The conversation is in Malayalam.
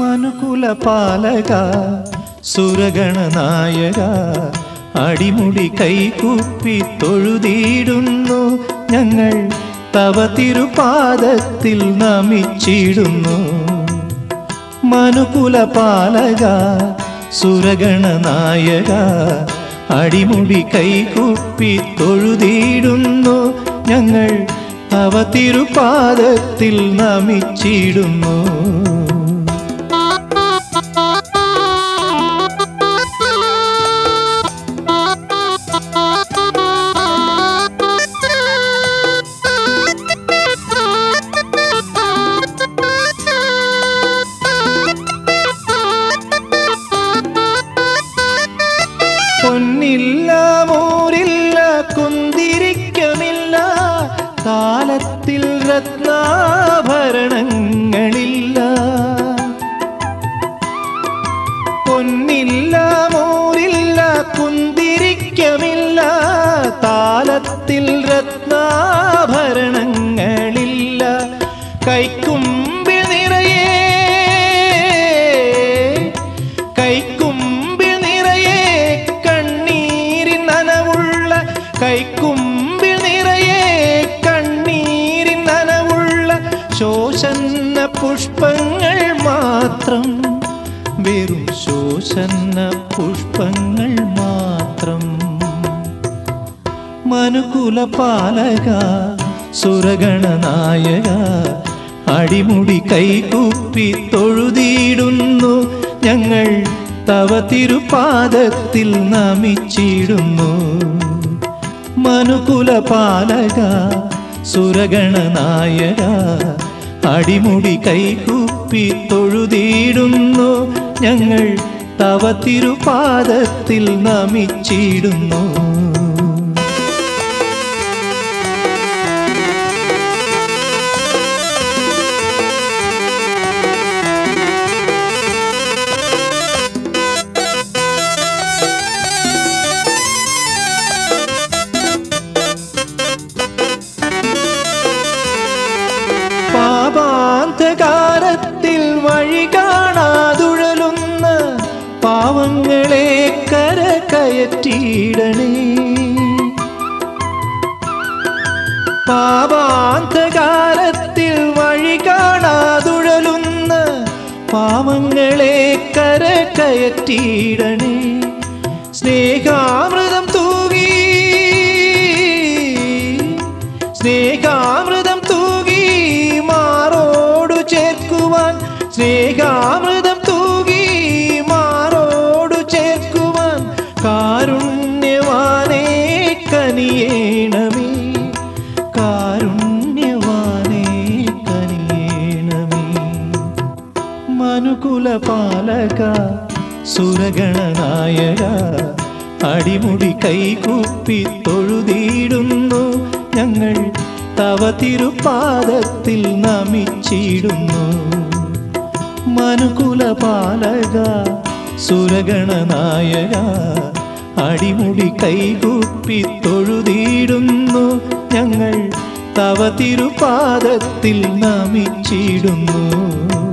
മനുകുല പാലക സുരഗണനായക അടിമുടി കൈകൂപ്പി തൊഴുതിയിടുന്നു ഞങ്ങൾ തവ തിരുപാദത്തിൽ നമിച്ചിടുന്നു മനുകുല പാലക സുരഗണനായക അടിമുടി കൈകൂപ്പി തൊഴുതിയിടുന്നു ഞങ്ങൾ തവ തിരുപാദത്തിൽ നമിച്ചിടുന്നു പൊന്നില്ല മോരില്ല കുന്തിരിക്കമില്ല കാലത്തിൽ രത്നാഭരണങ്ങളില്ല പൊന്നില്ല മോരില്ല കുന്തിരിക്കമില്ല താലത്തിൽ രത്നാഭരണങ്ങളില്ല കൈക്കുമ്പിൽ നിറയെ കൈക്കുമ്പിൽ നിറയെ കണ്ണീരിൻ നനവുള്ള കൈക്കുമ്പിൽ നിറയെ കണ്ണീരിൻ നനവുള്ള ശോഷന്ന പുഷ്പങ്ങൾ മാത്രം വെറും ശോഷന്ന പുഷ്പങ്ങൾ മാത്രം മനുകുല പാലക സുരഗണനായക അടിമുടി കൈകൂപ്പി തൊഴുതിയിടുന്നു ഞങ്ങൾ തവ തിരുപാദത്തിൽ നമിച്ചിടുന്നു മനുകുല പാലക സുരഗണനായക അടിമുടി കൈകൂപ്പി തൊഴുതിയിടുന്നു ഞങ്ങൾ തവ തിരുപാദത്തിൽ നമിച്ചിടുന്നു പാപാന്തകാരത്തിൽ വഴി കാണാതുഴലുന്ന പാവങ്ങളെ കര കയറ്റിയിടണേ പാപാന്തകാരത്തിൽ വഴി കാണാതുഴലുന്ന പാവങ്ങളെ കര കയറ്റിയിടണേ സ്നേഹാമൃതം തൂകി സ്നേഹാമൃതം തൂകി മാറോടു ചേർക്കുവാൻ സ്നേഹാമൃതം തൂകി മാറോടു ചേർക്കുവാൻ കാരുണ്യവാനേ കനിയേണമേ കാരുണ്യവാനേ കനിയേണമേ മനുകുല പാലക സുരഗണനായക അടിമുടി കൈകൂപ്പി തൊഴുതിയിടുന്നു ഞങ്ങൾ തവ തിരുപാദത്തിൽ നമിച്ചിടുന്നു മനുകുല പാലക സുരഗണനായക അടിമുടി കൈകൂപ്പി തൊഴുതിയിടുന്നു ഞങ്ങൾ തവ തിരുപാദത്തിൽ നമിച്ചിടുന്നു